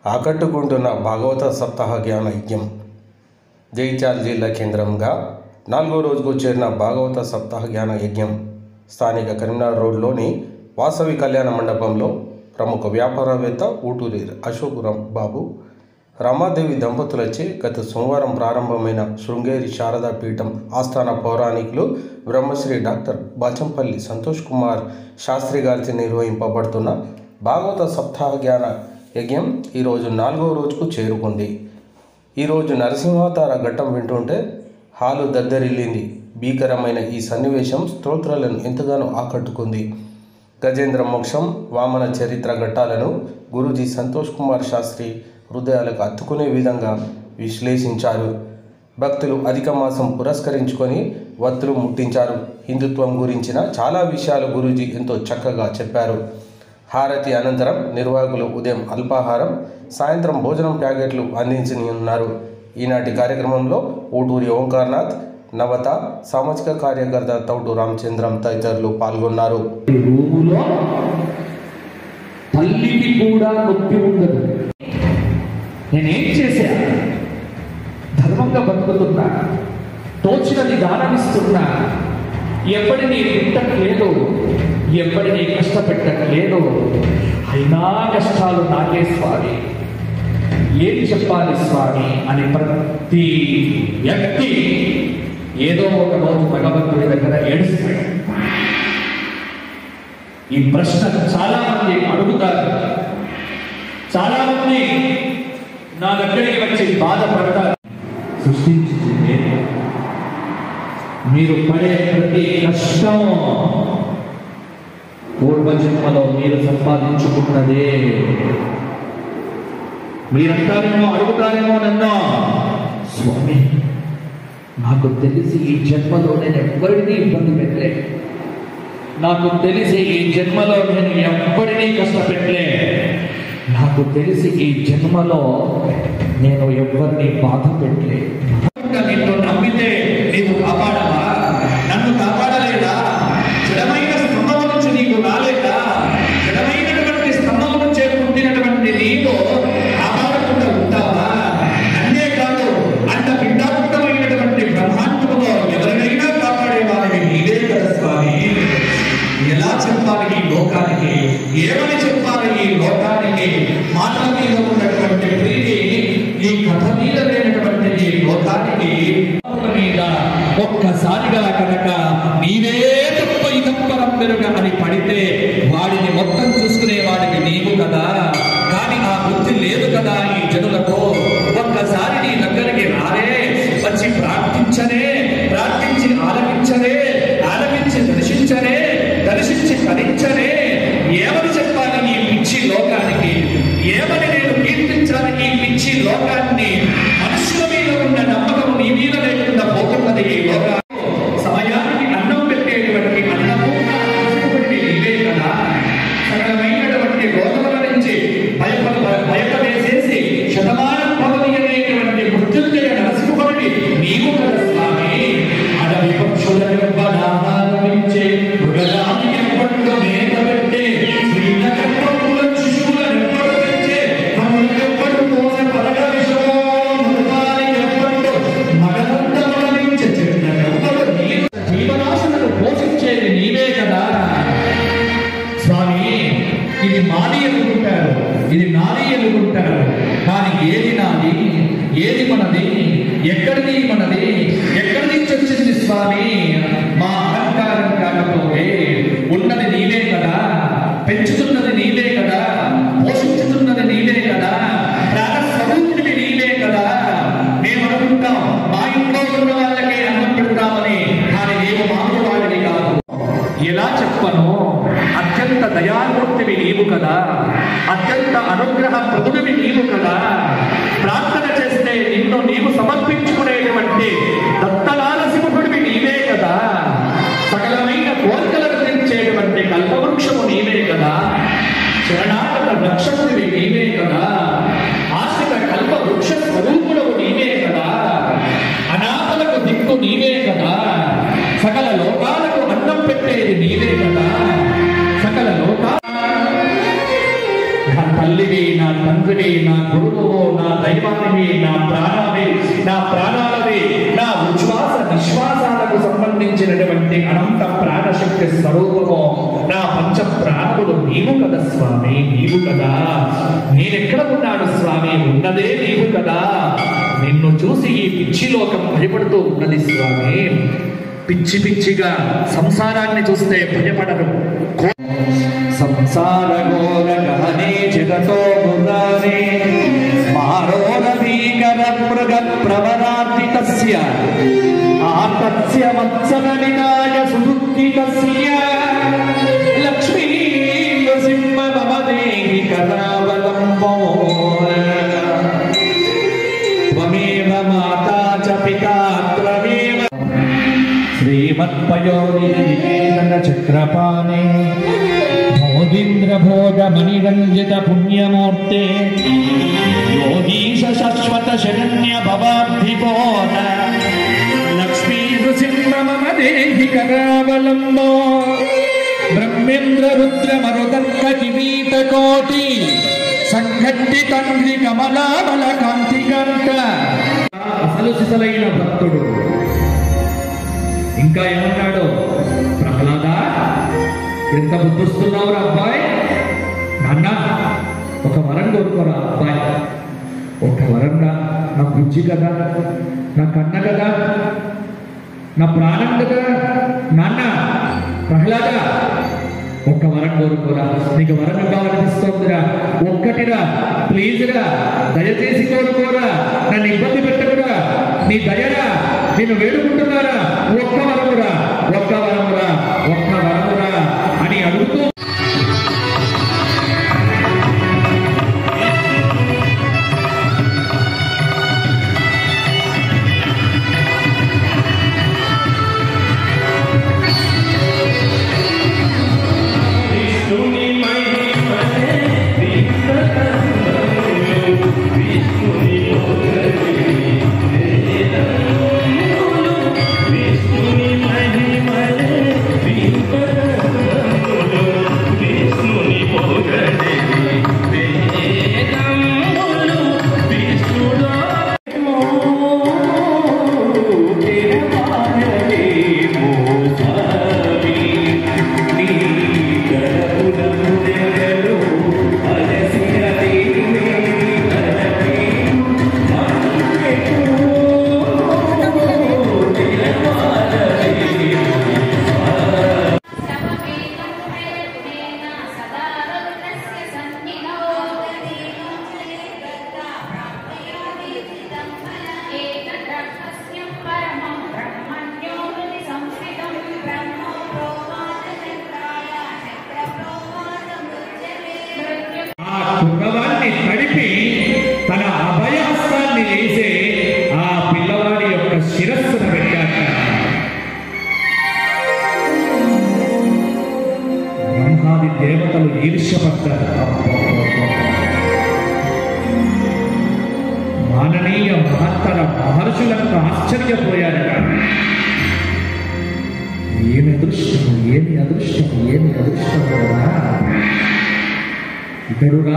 ఆకట్టుకుంటున్న భాగవత సప్తాహ జ్ఞాన యజ్ఞం జైత్యాల జిల్లా కేంద్రంగా నాలుగో రోజుకు చేరిన భాగవత సప్తాహ జ్ఞాన యజ్ఞం స్థానిక కరీంనగర్ రోడ్లోని వాసవి కళ్యాణ మండపంలో ప్రముఖ వ్యాపారవేత్త ఊటూరి అశోక్ రామ్ బాబు రమాదేవి దంపతులచే గత సోమవారం ప్రారంభమైన శృంగేరి శారదా పీఠం ఆస్థాన పౌరాణికులు బ్రహ్మశ్రీ డాక్టర్ బాచంపల్లి సంతోష్ కుమార్ శాస్త్రి గారితో నిర్వహింపబడుతున్న భాగవత సప్తాహ జ్ఞాన యజ్ఞం ఈరోజు నాలుగో రోజుకు చేరుకుంది ఈరోజు నరసింహావతార ఘట్టం వింటుంటే హాలు దద్దరిల్లింది భీకరమైన ఈ సన్నివేశం స్తోత్రాలను ఎంతగానో ఆకట్టుకుంది గజేంద్ర మోక్షం వామన చరిత్ర ఘట్టాలను గురూజీ సంతోష్ కుమార్ శాస్త్రి హృదయాలకు అత్తుకునే విధంగా విశ్లేషించారు భక్తులు అధిక మాసం పురస్కరించుకొని వత్తులు ముట్టించారు హిందుత్వం గురించిన చాలా విషయాలు గురూజీ ఎంతో చక్కగా చెప్పారు హారతి అనంతరం నిర్వాహకులు ఉదయం అల్పాహారం సాయంత్రం భోజనం ప్యాకెట్లు అందించని ఉన్నారు ఈనాటి కార్యక్రమంలో ఊటూరి ఓంకార్నాథ్ నవత సామాజిక కార్యకర్త తౌడు రామచంద్రం తదితరులు పాల్గొన్నారు రూములో తల్లికి కూడా నొప్పి ఉండదు నేనేం చేశా ధర్మంగా బతుకుతున్నా తోచినది దానమిస్తున్నా ఎప్పటినీ తిట్టట్లేదు ఎప్పటినీ కష్టపెట్టట్లేదు అయినా కష్టాలు నాకే స్వామి ఏం చెప్పాలి స్వామి అని ప్రతి వ్యక్తి ఏదో ఒక రోజు భగవంతుడి దగ్గర ఏడుస్తాడు ఈ ప్రశ్న చాలా మంది అడుగుతారు చాలా మంది నా దగ్గరికి వచ్చి బాధపడతారు సృష్టించింది మీరు పడే ప్రతి కష్టం పూర్వజన్మలో మీరు సంపాదించుకున్నదే మీరంటారేమో అడుగుతారేమో నన్ను స్వామి నాకు తెలిసి ఈ జన్మలో నేను ఎవ్వరినీ ఇబ్బంది పెట్టలే నాకు తెలిసి ఈ జన్మలో నేను ఎవ్వరినీ కష్టపెట్టలే నాకు తెలిసి ఈ జన్మలో నేను ఎవరిని బాధ పెట్టలే నిన్ను నమ్మితే నీవు కాపాడవా నన్ను కాపాడలేదా జడమైన స్తంభం నుంచి నీకు రాలేదా జడమైనటువంటి స్తంభం నుంచే పుట్టినటువంటి నీవు కాపాడకుండా ఉంటావా అన్నే కాదు అంత పిండాపుట్టమైనటువంటి బ్రహ్మాండంలో ఎవరినైనా కాపాడేవాడిని నీవే కదా స్వామి ఎలా చెప్పాలి ఈ లోకానికి ఏమని చెప్పాలి ఈ లోకానికి మాటల మీద ఉన్నటువంటి ప్రీతి ఈ కథ మీద లేనటువంటి ఈ లోకానికి మీద ఒక్కసారిగా కనుక నీవే తప్ప ఇదంపరం పెరుగ అని పడితే వాడిని మొత్తం చూసుకునే వాడికి నీవు కదా కానీ ఆ బుద్ధి లేదు కదా ఈ జనులకు ఒక్కసారి నీ దగ్గరికి రారే వచ్చి ప్రార్థించనే ప్రార్థించి ఆలపించనే ఆలపించి దర్శించనే దర్శించి కరించనే ఏమని చెప్పాలి ఈ పిచ్చి లోకానికి ఏమని నేను కీర్తించాలి ఈ పిచ్చి లోకాన్ని మనుషుల మీద ఉన్న నమ్మకం నీ మీద లేకుండా పోతున్నది ఈ లోకాన్ని సమయానికి అన్నం పెట్టేటువంటి అన్నము కృష్ణుడికి నీవే కదా సకలమైనటువంటి రోగముల నుంచి భయపడ భయపడేసేసి శతమానం భవతి అనేటువంటి మృత్యుంజయ నరసింహుడిని నీవు కదా స్వామి అడవి పక్షుల ఆహారమిచ్చే మృగజాతికి ఎప్పట్లో మేత పెట్టే శ్రీనగర్పముల శిశువులను ఎప్పుడు పెంచే కనులకు ఎప్పుడు తోస పరగ విషమో మృగానికి ఎప్పుడు మగదండములనించే చెట్లకెప్పుడు నీవు జీవరాశులను పోషించేది నీవే కదా స్వామి ఇది మాది ఎదుగుంటారు ఇది నాది ఎదుగుంటారు కానీ ఏది నాది ఏది మనది ఎక్కడిది మనది ఎక్కడి నుంచి వచ్చింది స్వామి మా అహంకారం కాకపోతే ఉన్నది నీవే కదా పెంచుతున్నది నీవే కదా పోషించుతున్నది నీవే కదా ప్రాణస్వరూపుడివి నీవే కదా మేము అనుకుంటాం మా ఇంట్లో ఉన్న వాళ్ళకే అన్నం పెడతామని కానీ నీవు మామూలు వాడిని కాదు ఎలా చెప్పను అత్యంత దయామూర్తివి నీవు కదా అత్యంత అనుగ్రహ ప్రదుడివి నీవు కదా ప్రార్థన చేస్తే నిన్ను నీవు సమర్పించుకునేటువంటి దత్తలాల సింహుడివి నీవే కదా సకలమైన కోరికలను తెచ్చేటువంటి కల్పవృక్షము నీవే కదా శరణాగత రక్షకుడివి నీవే కదా ఆశ్రిత కల్ప వృక్ష స్వరూపుడవు నీవే కదా అనాథలకు దిక్కు నీవే కదా సకల లోకాలకు అన్నం పెట్టేది నీవే కదా సకల లోకా నా తల్లివి నా తండ్రి తండ్రివి నా గురువు నా దైవానివి నా ప్రాణావి నా ప్రాణాలవి నా ఉచ్ఛ్వాస నిశ్వాసాలకు సంబంధించినటువంటి అనంత ప్రాణశక్తి స్వరూపము నా పంచ ప్రాణములు నీవు కదా స్వామి నీవు కదా నేనెక్కడ ఉన్నాడు స్వామి ఉన్నదే నీవు కదా నిన్ను చూసి ఈ పిచ్చి లోకం భయపడుతూ ఉన్నది స్వామి పిచ్చి పిచ్చిగా సంసారాన్ని చూస్తే భయపడరు సంసార ఘోర గహనే చిరతో మురారే మారోర భీకర మృగ ప్రవరార్జితస్య ఆతస్య వత్సల నిదాయ సుదుఃఖితస్య లక్ష్మీ నృసింహ మమ దేహి కరావలంబో త్వమేవ మాతా చ పితా త్వమేవ శ్రీమత్పయోనికేతన చక్రపాణే భోగీంద్ర భోగ మణిరంజిత పుణ్యమూర్తే యోగీశ శాశ్వత శరణ్య భవాబ్ధిపోత లక్ష్మీ నృసింహ మమ దేహి కరావలంబో బ్రహ్మేంద్ర రుద్ర మరుదర్క కిరీట కోటి సంఘట్టి తండ్రి కమలాబల కాంతి కంట అసలు సిసలైన భక్తుడు ఇంకా ఏమన్నాడు ప్రహ్లాద ఎంత బుద్ధిస్తున్నావు అబ్బాయి నాన్న ఒక వరం కోరుకోరా అబ్బాయి ఒక వరం రా నా బుజ్జి కదా నా కన్న కదా నా ప్రాణం కదా నాన్న ప్రహ్లాద ఒక్క వరం కోరుకోరా నీకు వరం కావాలనిపిస్తోందిరా ఒక్కటిరా ప్లీజ్ రా దయచేసి కోరుకోరా నన్ను ఇబ్బంది పెట్టకురా నీ దయరా నేను వేడుకుంటున్నారా ఒక్క వరమురా ఒక్క వరమురా ఒక్క వరమురా అని అడుగుతూ ఆ కుర్రవాడిని తడిపి తన అభయహస్తాన్ని వేసి ఆ పిల్లవాడి యొక్క శిరస్సును పెట్టాట బ్రహ్మాది దేవతలు ఈర్ష్యపడ్డారు మాననీయ మహత్తర మహర్షులకు ఆశ్చర్యపోయారట ఏమి అదృష్టం ఏమి అదృష్టం ఏమి అదృష్టం కదా ఇతడు రా